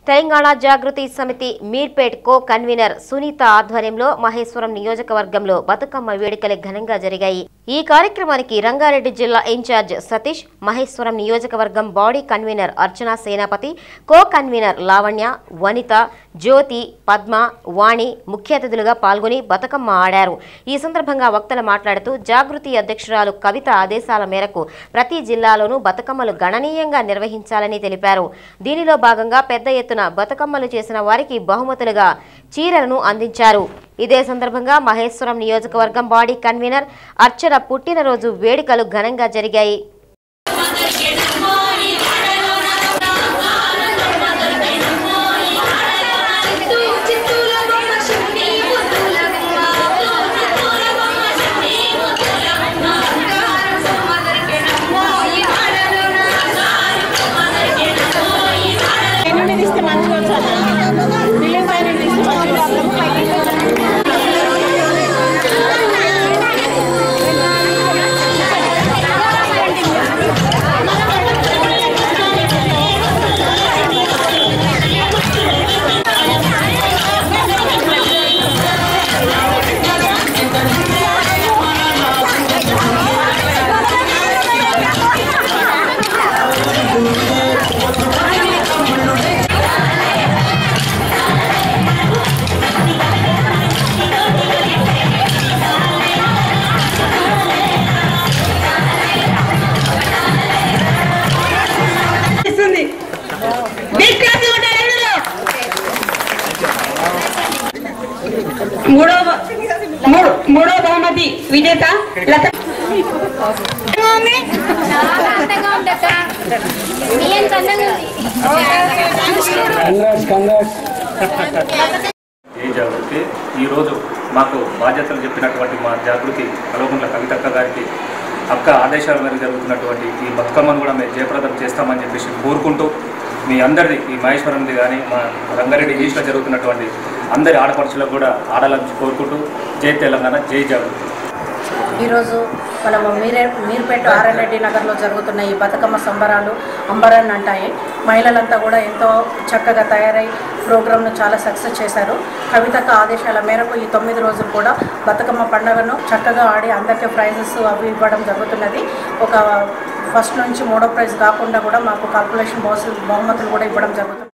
తెలంగాణ జాగృతి సమితి Meerpet co convener Sunitha ఆధ్వర్యంలో మహేశ్వరం నియోజకవర్గంలో బతుకమ్మ వేడుకలు ఘనంగా జరిగాయి ఈ కార్యక్రమానికి రంగారెడ్డి జిల్లా ఇన్ఛార్జ్ సతీష్ మహేశ్వరం నియోజకవర్గం body convenor Archana Senapati co convenor Lavanya Vanitha Jyothi Padma Vani ముఖ్య అతిథులుగా పాల్గొని బతుకమ్మ ఆడారు ఈ సందర్భంగా వక్తలు మాట్లాడుతూ జాగృతి అధ్యక్షురాలు కవిత ఆదేశాల మేరకు ప్రతి జిల్లాలోనూ బతుకమ్మలు గణనీయంగా నిర్వహించాలని తెలిపారు దీనిలో భాగంగా పెద్ద ఎత్తున బతుకమ్మలు చేసిన వారికి బహుమతులుగా చీరలను అందించారు ఇదే సందర్భంగా మహేశ్వరం నియోజకవర్గం బాడీ కన్వీనర్ అర్చన పుట్టినరోజు వేడుకలు ఘనంగా జరిగాయి ఎన్నుండి తీస్తే మంచిగా వచ్చాను బిల్లింగ్ పైన తీస్తే మంచిగా ఇస్తుంది బిగ్ క్లాస్ ఉంటాయి అందరూ మూడో మూడు మూడో బహుమతి విజేత లత అందంగా ఉండక నీ ఎంత అందంగా ఉంది ఏ జాగృతి ఈరోజు మాకు బాధ్యతలు చెప్పినటువంటి మా జాగృతి కలవకుంట్ల కవితక్క గారికి అక్క ఆదేశాల మేరకు జరుగుతున్నటువంటి ఈ బతుకమ్మను కూడా మేము జయప్రదం చేస్తామని చెప్పేసి కోరుకుంటూ మీ అందరిది ఈ మహేశ్వరంది కానీ మా రంగారెడ్డి ఈస్ట్లో జరుగుతున్నటువంటి అందరి ఆడపడుచులకు కూడా ఆడాలని కోరుకుంటూ జై తెలంగాణ జై జాగృతి ఈరోజు మనము మీరే మీర్పేట ఆర్ఎన్రెడ్డి నగర్లో జరుగుతున్న ఈ బతుకమ్మ సంబరాలు అంబరాన్ని అంటాయి మహిళలంతా కూడా ఎంతో చక్కగా తయారై ప్రోగ్రామ్ను చాలా సక్సెస్ చేశారు కవితక్క ఆదేశాల మేరకు ఈ తొమ్మిది రోజులు కూడా బతుకమ్మ పండుగను చక్కగా ఆడి అందరికీ ప్రైజెస్ అవి ఇవ్వడం జరుగుతున్నది ఒక ఫస్ట్ నుంచి మూడో ప్రైజ్ కాకుండా కూడా మాకు కాల్కులేషన్ బహుమతులు కూడా ఇవ్వడం జరుగుతుంది